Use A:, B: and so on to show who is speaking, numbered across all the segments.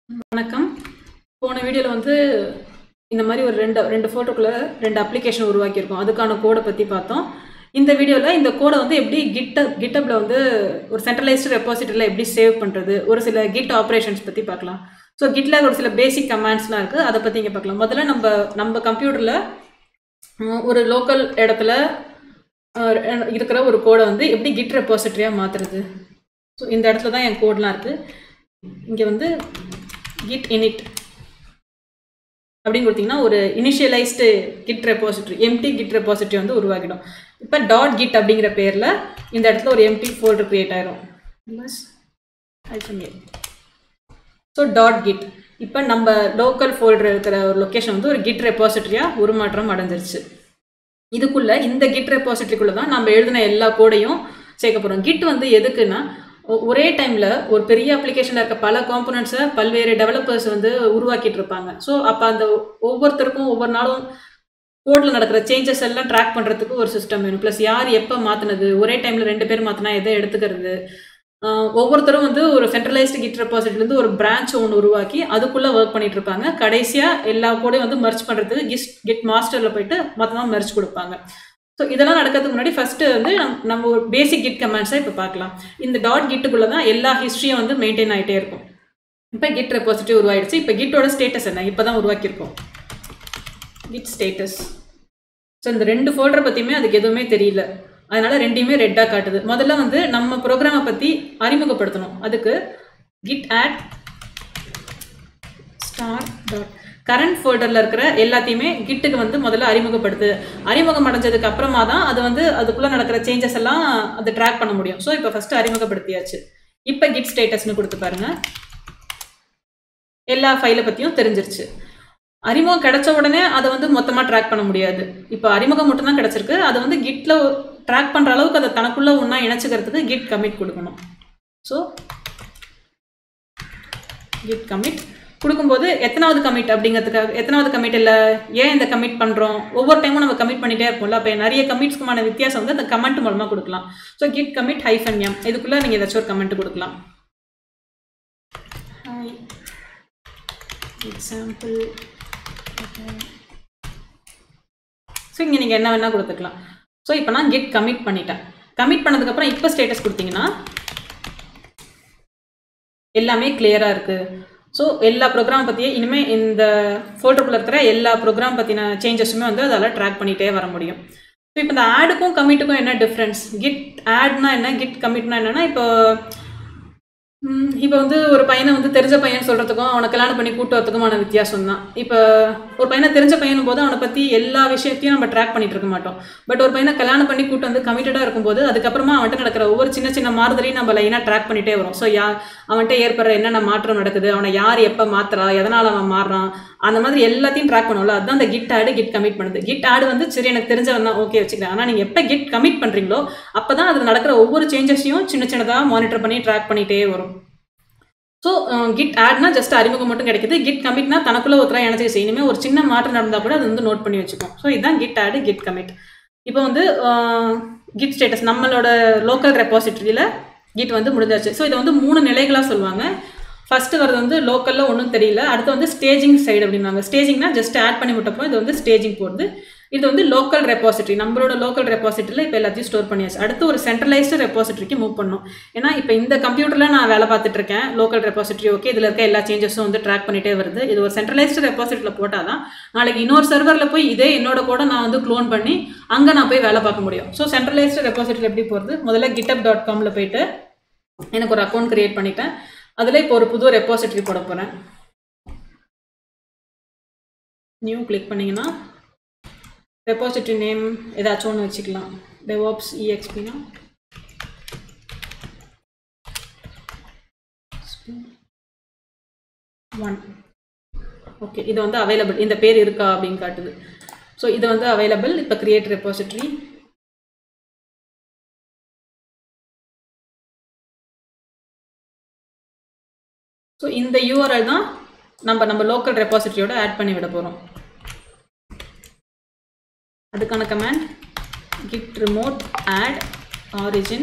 A: வணக்கம் போன வீடியோவில் வந்து இந்த மாதிரி ஒரு ரெண்டு ரெண்டு ஃபோட்டோக்குள்ள ரெண்டு அப்ளிகேஷன் உருவாக்கியிருக்கோம் அதுக்கான கோடை பற்றி பார்த்தோம் இந்த வீடியோவில் இந்த கோடை வந்து எப்படி கிட்ட கிட்டப்பில் வந்து ஒரு சென்ட்ரலைஸ்டு ரெப்பாசிட்டரியில் எப்படி சேவ் பண்ணுறது ஒரு சில கிட் ஆப்ரேஷன்ஸ் பற்றி பார்க்கலாம் ஸோ கிட்டில் ஒரு சில பேசிக் கமாண்ட்ஸ்லாம் இருக்குது அதை பற்றி இங்கே பார்க்கலாம் முதல்ல நம்ம நம்ம கம்ப்யூட்டரில் ஒரு லோக்கல் இடத்துல அஹ், இருக்கிற ஒரு கோடை வந்து எப்படி கிட் ரெப்பாசிட்டரியாக மாற்றுறது ஸோ இந்த இடத்துல தான் என் கோட்லாம் இருக்குது இங்கே வந்து git init அப்படின்னு கொடுத்தீங்கன்னா ஒரு initialized git repository empty git repository வந்து உருவாக்கிடும் இப்போ டாட் கிட் அப்படிங்கிற பேரில் இந்த இடத்துல ஒரு எம்டி ஃபோல்டர் க்ரியேட் ஆயிரும் ஸோ டாட் கிட் இப்போ நம்ம லோக்கல் ஃபோல்டர் இருக்கிற ஒரு லொக்கேஷன் வந்து ஒரு கிட் ரெப்பாசிட்டரியாக உருமாற்றம் அடைஞ்சிருச்சு இதுக்குள்ள இந்த கிட் ரெப்பாசிட்டரிக்குள்ள தான் நம்ம எழுதின எல்லா கோடையும் சேர்க்க போகிறோம் கிட் வந்து எதுக்குன்னா ஒ- ஒரே டைமில் ஒரு பெரிய அப்ளிகேஷனில் இருக்க பல காம்பனண்ட்ஸை பல்வேறு டெவலப்பர்ஸ் வந்து உருவாக்கிட்டு இருப்பாங்க ஸோ அப்போ அந்த ஒவ்வொருத்தருக்கும் ஒவ்வொரு நாளும் கோடில் நடக்கிற சேஞ்சஸ் எல்லாம் ட்ராக் பண்ணுறதுக்கு ஒரு சிஸ்டம் வேணும் ப்ளஸ் யார் எப்போ மாற்றினது ஒரே டைமில் ரெண்டு பேர் மாற்றினா எதை எடுத்துக்கிறது ஆஹ் ஒவ்வொருத்தரும் வந்து ஒரு சென்ட்ரலைஸ்டு கிட் ரெப்பாசிட்டிலேருந்து ஒரு பிரான்ச் ஒன்று உருவாக்கி அதுக்குள்ளே ஒர்க் பண்ணிட்டு இருப்பாங்க கடைசியாக எல்லா கோடையும் வந்து மர்ச் பண்ணுறதுக்கு கிஸ் கிட் மாஸ்டரில் போயிட்டு மொத்தமாக மர்ச் கொடுப்பாங்க ஸோ இதெல்லாம் நடக்கிறதுக்கு முன்னாடி ஃபஸ்ட்டு வந்து நம் நம்ம ஒரு பேசிக் கிட் கமெண்ட்ஸை இப்போ பார்க்கலாம் இந்த டாட் கிட்டுக்குள்ளே தான் எல்லா ஹிஸ்ட்ரியும் வந்து மெயின்டைன் ஆகிட்டே இருக்கும் இப்போ கிட் ரெப்பாசிட்டரி உருவாயிடுச்சு இப்போ கிட்டோட ஸ்டேட்டஸ் என்ன இப்போ தான் உருவாக்கியிருக்கோம் கிட் ஸ்டேட்டஸ் ஸோ இந்த ரெண்டு ஃபோல்டரை பற்றியுமே அதுக்கு எதுவுமே தெரியல அதனால ரெண்டையுமே ரெட்டாக காட்டுது முதல்ல வந்து நம்ம ப்ரோக்ராமை பற்றி அறிமுகப்படுத்தணும் அதுக்கு git add star dot current ஃபோல்டரில் இருக்கிற எல்லாத்தையுமே கிட்டுக்கு வந்து முதல்ல அறிமுகப்படுத்து அறிமுகம் அடைஞ்சதுக்கு அப்புறமா தான் அது வந்து அதுக்குள்ளே நடக்கிற சேஞ்சஸ் எல்லாம் அது ட்ராக் பண்ண முடியும் ஸோ இப்போ ஃபஸ்ட்டு அறிமுகப்படுத்தியாச்சு இப்போ கிட் ஸ்டேட்டஸ்னு கொடுத்து பாருங்க எல்லா ஃபைலை பற்றியும் தெரிஞ்சிருச்சு அறிமுகம் கிடைச்ச உடனே அதை வந்து மொத்தமாக ட்ராக் பண்ண முடியாது இப்போ அறிமுகம் மட்டும்தான் கிடைச்சிருக்கு அதை வந்து கிட்டில் ட்ராக் பண்ணுற அளவுக்கு அதை தனக்குள்ளே ஒன்றா இணைச்சிக்கிறதுக்கு கிட் கமிட் கொடுக்கணும் ஸோ கிட் கமிட் கொடுக்கும்போது எத்தனாவது கமிட் அப்படிங்கிறதுக்காக எத்தனாவது கமிட் இல்லை ஏன் இந்த கமிட் பண்ணுறோம் ஒவ்வொரு டைமும் நம்ம கமிட் பண்ணிகிட்டே இருப்போம்ல அப்போ நிறைய கமிட்ஸ்க்குமான வித்தியாசம் வந்து அந்த கமெண்ட் மூலமாக கொடுக்கலாம் so git commit hyphen M இதுக்குள்ளே நீங்கள் ஏதாச்சும் ஒரு கமெண்ட் கொடுக்கலாம் எக்ஸாம்பிள் ஸோ இங்கே நீங்கள் என்ன வேணால் கொடுத்துக்கலாம் ஸோ இப்போ நான் கெட் கமிட் பண்ணிட்டேன் கமிட் பண்ணதுக்கப்புறம் இப்போ ஸ்டேட்டஸ் கொடுத்தீங்கன்னா எல்லாமே கிளியராக இருக்குது ஸோ எல்லா ப்ரோக்ராம் பற்றியே இனிமேல் இந்த ஃபோல்டருக்குள்ள இருக்கிற எல்லா ப்ரோக்ராம் பற்றின சேஞ்சஸுமே வந்து அதால் ட்ராக் பண்ணிகிட்டே வர முடியும் ஸோ இப்போ இந்த ஆடுக்கும் கமிட்டுக்கும் என்ன டிஃப்ரென்ஸ் கிட் ஆட்னா என்ன கிட் கமிட்னா என்னன்னா இப்போ ம், இப்போ வந்து ஒரு பையனை வந்து தெரிஞ்ச பையன் சொல்கிறதுக்கும் அவனை கல்யாணம் பண்ணி கூட்டு வரதுக்குமான வித்தியாசம் தான் இப்போ ஒரு பையனை தெரிஞ்ச பையனும் போது அவனை பற்றி எல்லா விஷயத்தையும் நம்ம ட்ராக் பண்ணிட்டு இருக்க மாட்டோம் பட் ஒரு பையனை கல்யாணம் பண்ணி கூட்டு வந்து கமிட்டடாக இருக்கும்போது அதுக்கப்புறமா அவன்கிட்ட நடக்கிற ஒவ்வொரு சின்ன சின்ன மாறுதலையும் நம்ம லைனாக ட்ராக் பண்ணிட்டே வரும் ஸோ யா அவன்கிட்ட ஏற்படுற என்னென்ன மாற்றம் நடக்குது அவனை யார் எப்போ மாத்துறா எதனால் அவன் மாறுறான் அந்த மாதிரி எல்லாத்தையும் ட்ராக் பண்ணுவோம்ல அதுதான் அந்த கிட் ஆடு கிட் கமிட் பண்ணுது கிட் ஆடு வந்து சரி எனக்கு தெரிஞ்சவன் தான் ஓகே வச்சுக்கிறேன் ஆனால் நீங்கள் எப்போ கிட் கமிட் பண்ணுறீங்களோ அப்போ தான் அதில் நடக்கிற ஒவ்வொரு சேஞ்சஸையும் சின்ன சின்னதாக மானிட்டர் பண்ணி ட்ராக் பண்ணிகிட்டே வரும் ஸோ கிட் ஆட்னா ஜஸ்ட் அறிமுகம் மட்டும் கிடைக்குது கிட் கமிட்னா தனக்குள்ள ஒருத்தரா இணைச்சி இனிமேல் ஒரு சின்ன மாற்றம் நடந்தால் கூட அது வந்து நோட் பண்ணி வச்சுக்கும் ஸோ இதுதான் கிட் ஆடு கிட் கமிட் இப்போ வந்து கிட் ஸ்டேட்டஸ் நம்மளோட லோக்கல் ரெப்பாசிட்டரியில் கிட் வந்து முடிஞ்சாச்சு ஸோ இதை வந்து மூணு நிலைகளாக சொல்லுவாங்க ஃபஸ்ட்டு வரது வந்து லோக்கலில் ஒன்றும் தெரியல அடுத்து வந்து ஸ்டேஜிங் சைடு அப்படின்னாங்க ஸ்டேஜிங்னா ஜஸ்ட் ஆட் பண்ணி விட்டப்போ இது வந்து ஸ்டேஜிங் போடுது இது வந்து லோக்கல் ரெப்பாசிட்டரி நம்மளோட லோக்கல் ரெப்பாசிட்டரியில் இப்போ எல்லாத்தையும் ஸ்டோர் பண்ணியாச்சு அடுத்து ஒரு சென்ட்ரலைஸ்டு ரெப்பாசிட்டரிக்கு மூவ் பண்ணணும் ஏன்னா இப்போ இந்த கம்ப்யூட்டரில் நான் வேலை பார்த்துட்டு இருக்கேன் லோக்கல் ரெப்பாசிட்டரி ஓகே இதில் இருக்க எல்லா சேஞ்சஸும் வந்து ட்ராக் பண்ணிட்டே வருது இது ஒரு சென்ட்ரலைஸ்டு ரெப்பாசிட்டரியில் போட்டால் தான் நாளைக்கு இன்னொரு சர்வரில் போய் இதே என்னோட கூட நான் வந்து க்ளோன் பண்ணி அங்கே நான் போய் வேலை பார்க்க முடியும் ஸோ சென்ட்ரலைஸ்டு ரெப்பாசிட்டரி எப்படி போகிறது முதல்ல கிட்டப் டாட் காமில் போயிட்டு எனக்கு ஒரு அக்கௌண்ட் கிரியேட் பண்ணிட்டேன் அதில் இப்போ ஒரு புது ரெப்பாசிட்டரி போட போகிறேன் நியூ கிளிக் பண்ணிங்கன்னா ரெப்பாசிட்டரி நேம் ஏதாச்சும் ஒன்று வச்சுக்கலாம் டெவாப்ஸ் இஎக்ஸ்பினா ஒன் ஓகே இது வந்து அவைலபிள் இந்த பேர் இருக்கா அப்படின்னு காட்டுது ஸோ இது வந்து அவைலபிள் இப்போ கிரியேட் ரெப்பாசிட்டரி ஸோ இந்த யூஆர்எல் தான் நம்ம நம்ம லோக்கல் ரெப்பாசிட்டரியோட ஆட் பண்ணி விட போகிறோம் அதுக்கான command git remote add origin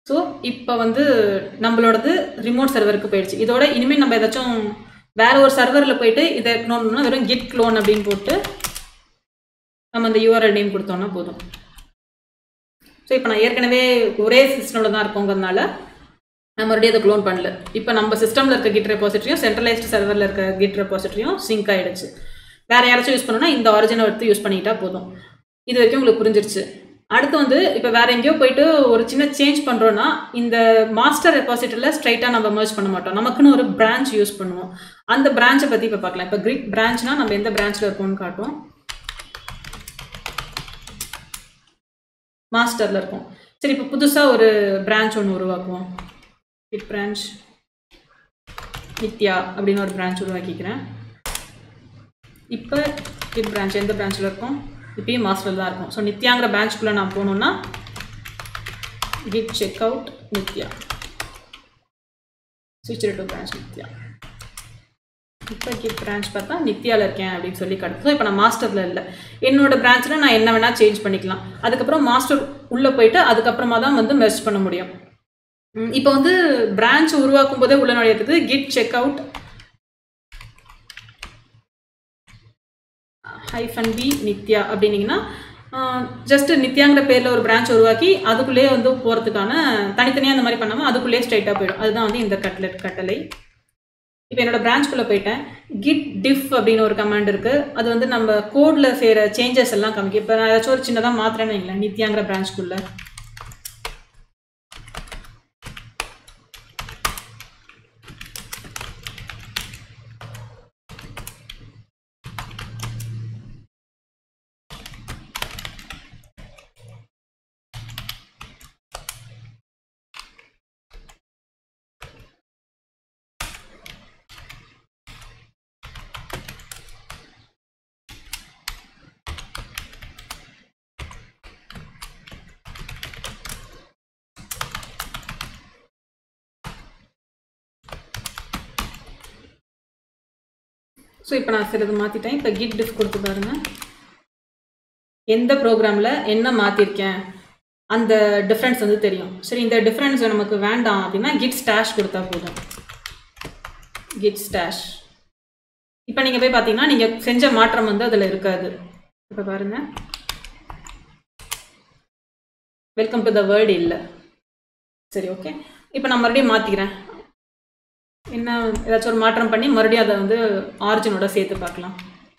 A: so இப்போ வந்து நம்மளோடது ரிமோட் சர்வருக்கு போயிடுச்சு இதோட இனிமேல் நம்ம ஏதாச்சும் வேற ஒரு சர்வரில் போயிட்டு இதை க்ளோன் பண்ணால் வெறும் கிட் க்ளோன் அப்படின்னு போட்டு நம்ம அந்த யூஆர்எல் நேம் கொடுத்தோம்னா போதும் ஸோ இப்போ நான் ஏற்கனவே ஒரே சிஸ்டமில் தான் இருக்கோங்கிறதுனால நான் மறுபடியும் அதை க்ளோன் பண்ணல இப்போ நம்ம சிஸ்டமில் இருக்க கிட் ரெபாசிட்டரியும் சென்ட்ரலைஸ்டு சர்வரில் இருக்க கிட் ரெபாசிட்டரியும் சிங்க் ஆகிடுச்சு வேறு யாராச்சும் யூஸ் பண்ணணும்னா இந்த ஒரிஜினல் எடுத்து யூஸ் பண்ணிக்கிட்டா போதும் இது வரைக்கும் உங்களுக்கு புரிஞ்சிருச்சு அடுத்து வந்து இப்போ வேற எங்கேயோ போயிட்டு ஒரு சின்ன சேஞ்ச் பண்ணுறோன்னா இந்த மாஸ்டர் ரெபாசிட்டரியில் ஸ்ட்ரைட்டாக நம்ம மர்ஜ் பண்ண மாட்டோம் நமக்குன்னு ஒரு பிரான்ச் யூஸ் பண்ணுவோம் அந்த பிரான்ச்சை பற்றி இப்போ பார்க்கலாம் இப்போ கிரிட் பிரான்ச்னா நம்ம எந்த பிரான்ச்சில் இருக்கோம்னு காட்டும் மாஸ்டரில் இருக்கும் சரி இப்போ புதுசாக ஒரு பிரான்ச் ஒன்று உருவாக்குவோம் கிட் பிரான்ச் நித்யா அப்படின்னு ஒரு பிரான்ச் உருவாக்கிக்கிறேன் இப்போ கிட் பிரான்ச் எந்த பிரான்ச்சில் இருக்கும் இப்பயும் மாஸ்டரில் தான் இருக்கும் ஸோ நித்யாங்கிற பிரான்ச்சுக்குள்ளே நான் போகணுன்னா கிட் செக் அவுட் நித்யா ஸ்விட்ச் டு பிரான்ச் நித்யா இப்போ கிட் பிரான்ச் பார்த்தா நித்யாவில் இருக்கேன் அப்படின்னு சொல்லி காட்டுது ஸோ இப்போ நான் மாஸ்டரில் இல்லை என்னோட பிரான்ச்சில் நான் என்ன வேணால் சேஞ்ச் பண்ணிக்கலாம் அதுக்கப்புறம் மாஸ்டர் உள்ளே போயிட்டு அதுக்கப்புறமா தான் வந்து மெர்ஜ் பண்ண முடியும் ம், இப்போ வந்து பிரான்ச் உருவாக்கும் போதே உள்ள நுழையிறது git checkout hyphen B Nithya அப்படின்னீங்கன்னா ஜஸ்ட் நித்யாங்கிற பேரில் ஒரு பிரான்ச் உருவாக்கி அதுக்குள்ளேயே வந்து போகிறதுக்கான தனித்தனியாக அந்த மாதிரி பண்ணாமல் அதுக்குள்ளேயே ஸ்ட்ரைட்டாக போயிடும் அதுதான் வந்து இந்த கட்லெட் கட்டளை இப்போ என்னோட பிரான்ச்குள்ளே போயிட்டேன் கிட் டிஃப் அப்படின்னு ஒரு கமாண்ட் இருக்குது அது வந்து நம்ம கோடில் செய்கிற சேஞ்சஸ் எல்லாம் காமிக்கும் இப்போ நான் ஏதாச்சும் ஒரு சின்னதாக மாத்திரேன்னு வைங்களேன் நித்யாங்கிற பிரான்ச்குள்ளே ஸோ இப்போ நான் சிலது மாற்றிட்டேன் இப்போ கிட் டிஃப் கொடுத்து பாருங்க எந்த ப்ரோக்ராமில் என்ன மாற்றிருக்கேன் அந்த டிஃப்ரென்ஸ் வந்து தெரியும் சரி இந்த டிஃப்ரென்ஸ் நமக்கு வேண்டாம் அப்படின்னா கிட் ஸ்டாஷ் கொடுத்தா போதும் கிட் ஸ்டாஷ் இப்போ நீங்கள் போய் பார்த்தீங்கன்னா நீங்கள் செஞ்ச மாற்றம் வந்து அதில் இருக்காது இப்போ பாருங்கள் வெல்கம் டு த வேர்டு இல்லை சரி ஓகே இப்போ நான் மறுபடியும் மாற்றிக்கிறேன் என்ன ஏதாச்சும் ஒரு மாற்றம் பண்ணி மறுபடியும் அதை வந்து ஆரிஜினோட சேர்த்து பார்க்கலாம்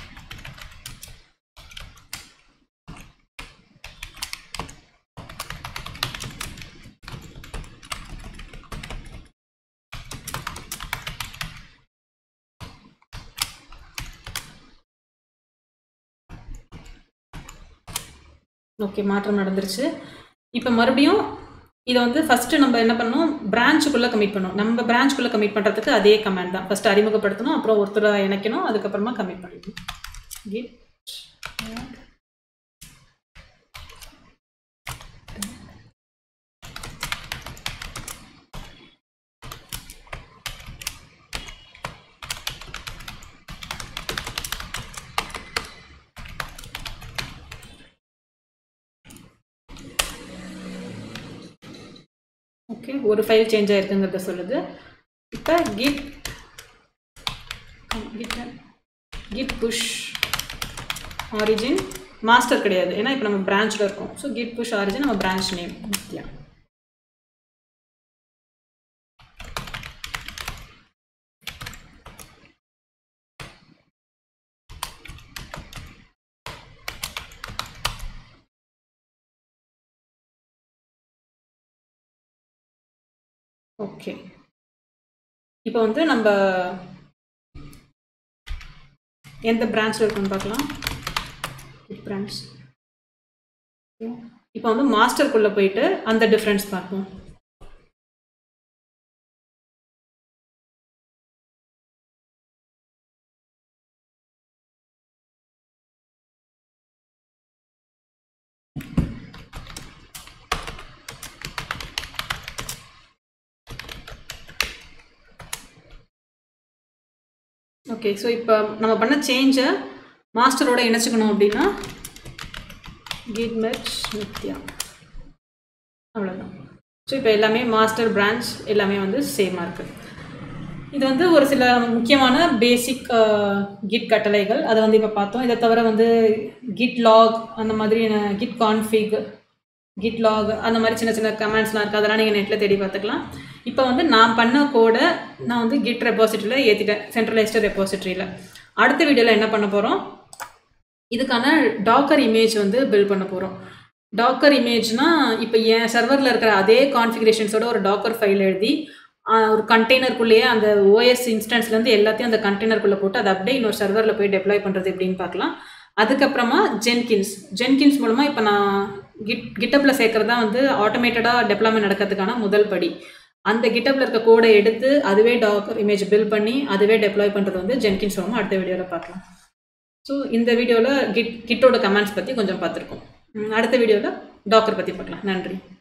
A: ஓகே மாற்றம் நடந்துருச்சு இப்போ மறுபடியும் இதை வந்து ஃபஸ்ட்டு நம்ம என்ன பண்ணணும் பிரான்ச்சுக்குள்ளே கமிட் பண்ணணும் நம்ம பிரான்ச்சுக்குள்ளே கமிட் பண்ணுறதுக்கு அதே கமெண்ட் தான் ஃபஸ்ட்டு அறிமுகப்படுத்தணும் அப்புறம் ஒருத்தரை இணைக்கணும் அதுக்கப்புறமா கமிட் பண்ணிக்கணும் git ஓகே ஒரு ஃபைல் சேஞ்ச் ஆயிருக்குங்கிறத சொல்லுது இப்போ git git git push origin master கிடையாது ஏன்னா இப்போ நம்ம பிரான்ச்சில் இருக்கோம் ஸோ கிட் புஷ் ஆரிஜின் நம்ம பிரான்ச் நேம் நித்யா ஓகே இப்போ வந்து நம்ம எந்த பிரான்ச்சில் இருக்குன்னு பார்க்கலாம் பிரான்ச் இப்போ வந்து மாஸ்டருக்குள்ளே போயிட்டு அந்த டிஃப்ரென்ஸ் பார்ப்போம் ஓகே ஸோ இப்போ நம்ம பண்ண சேஞ்சை மாஸ்டரோட இணைச்சிக்கணும் அப்படின்னா கிட் மெர்ச் நித்யா அவ்வளோதான் ஸோ இப்போ எல்லாமே மாஸ்டர் பிரான்ச் எல்லாமே வந்து சேமாக இருக்குது இது வந்து ஒரு சில முக்கியமான பேசிக் கிட் கட்டளைகள் அதை வந்து இப்போ பார்த்தோம் இதை தவிர வந்து கிட் லாக் அந்த மாதிரி கிட் கான்ஃபிக் கிட் லாக் அந்த மாதிரி சின்ன சின்ன கமெண்ட்ஸ்லாம் இருக்குது அதெல்லாம் நீங்கள் நெட்டில் தேடி பார்த்துக்கலாம் இப்போ வந்து நான் பண்ண கோடை நான் வந்து கிட் ரெப்பாசிட்டரியில் ஏற்றிட்டேன் சென்ட்ரலைஸ்டு ரெப்பாசிட்டரியில் அடுத்த வீடியோவில் என்ன பண்ண போகிறோம் இதுக்கான டாக்கர் இமேஜ் வந்து பில்ட் பண்ண போகிறோம் டாக்கர் இமேஜ்னா இப்போ என் சர்வரில் இருக்கிற அதே கான்ஃபிகரேஷன்ஸோட ஒரு டாக்கர் ஃபைல் எழுதி ஆஹ், ஒரு கண்டெய்னருக்குள்ளேயே அந்த ஓஎஸ் இன்ஸ்டன்ஸ்லேருந்து எல்லாத்தையும் அந்த கண்டெய்னருக்குள்ளே போட்டு அதை அப்படியே இன்னொரு சர்வரில் போய் டெப்ளாய் பண்ணுறது எப்படின்னு பார்க்கலாம் அதுக்கப்புறமா ஜென்கின்ஸ் ஜென்கின்ஸ் மூலமாக இப்போ நான் கிட் கிட்டப்பில் சேர்க்குறது தான் வந்து ஆட்டோமேட்டடாக டெப்ளாய்மெண்ட் நடக்கிறதுக்கான முதல் படி அந்த கிட்டப்பில் இருக்க கோடை எடுத்து அதுவே டாக்கர் இமேஜ் பில்ட் பண்ணி அதுவே டெப்ளாய் பண்ணுறது வந்து ஜென்கின்ஸ் மூலமாக அடுத்த வீடியோவில் பார்க்கலாம் ஸோ இந்த வீடியோவில் கிட் கிட்டோட கமெண்ட்ஸ் பற்றி கொஞ்சம் பார்த்துருக்கோம் உம், அடுத்த வீடியோவில் டாக்கர் பற்றி பார்க்கலாம் நன்றி